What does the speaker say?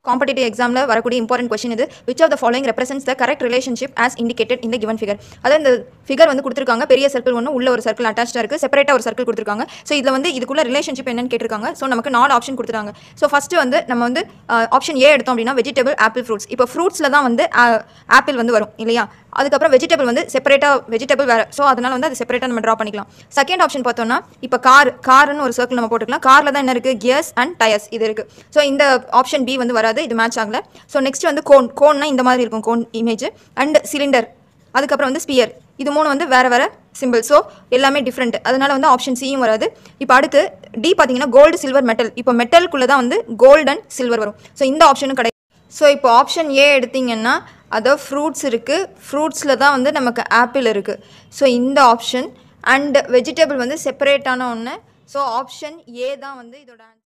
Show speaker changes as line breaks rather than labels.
competitive எக்ஸாமில் வரக்கூடிய important question இது which of the following represents the correct relationship as indicated இந்த given figure அதாவது இந்த ஃபிகர் வந்து கொடுத்துருக்காங்க பெரிய சர்க்கிள் ஒன்று உள்ள ஒரு சர்க்கிள் அட்டாச்சாக இருக்குது செப்பரேட்டாக ஒரு சர்க்கிள் கொடுத்துருக்காங்க ஸோ இதில் வந்து இதுக்குள்ள ரிலேஷன்ஷிப் என்னன்னு கேட்டிருக்காங்க ஸோ நமக்கு நாலு ஆப்ஷன் கொடுத்துருக்காங்க ஸோ ஃபஸ்ட்டு வந்து நம்ம வந்து ஆப்ஷன் ஏ எடுத்தோம் அப்படின்னா வெஜிடபிள் ஆப்பிள் ஃப்ரூட்ஸ் இப்போ ஃப்ரூட்ஸில் தான் வந்து ஆப்பிள் வந்து வரும் இல்லையா அதுக்கப்புறம் வெஜிடபிள் வந்து செப்பரேட்டாக வெஜிடபிள் வேறு ஸோ அதனால் வந்து அது செப்பரேட்டாக நம்ம ட்ரா பண்ணிக்கலாம் செகண்ட் ஆப்ஷன் பார்த்தோம்னா இப்போ கார் கார்னு ஒரு சர்க்கிள் நம்ம போட்டுக்கலாம் காரில் தான் என்ன இருக்குது கியர்ஸ் அண்ட் டயர்ஸ் இது இருக்குது ஸோ இந்த ஆப்ஷன் பி வந்து வராது இது மேட்ச் ஆகல ஸோ நெக்ஸ்ட் வந்து கோன் கோன்னா இந்த மாதிரி இருக்கும் கோன் இமேஜ் அண்ட் சிலிண்டர் அதுக்கப்புறம் வந்து ஸ்பியர் இது மூணு வந்து வேறு வேறு சிம்பிள் ஸோ எல்லாமே டிஃப்ரெண்ட் அதனால வந்து ஆப்ஷன் சியும் வராது இப்போ அடுத்து டி பார்த்தீங்கன்னா கோல்டு சில்வர் மெட்டல் இப்போ மெட்டலுக்குள்ளே தான் வந்து கோல்டு அண்ட் சில்வர் வரும் ஸோ இந்த ஆப்ஷனும் கிடையாது ஸோ இப்போ ஆப்ஷன் ஏ எடுத்தீங்கன்னா அதாவது ஃப்ரூட்ஸ் இருக்குது ஃப்ரூட்ஸில் தான் வந்து நமக்கு ஆப்பிள் இருக்குது ஸோ இந்த ஆப்ஷன் அண்ட் வெஜிடபிள் வந்து செப்பரேட்டான ஒன்று ஸோ ஆப்ஷன் ஏ தான் வந்து இதோட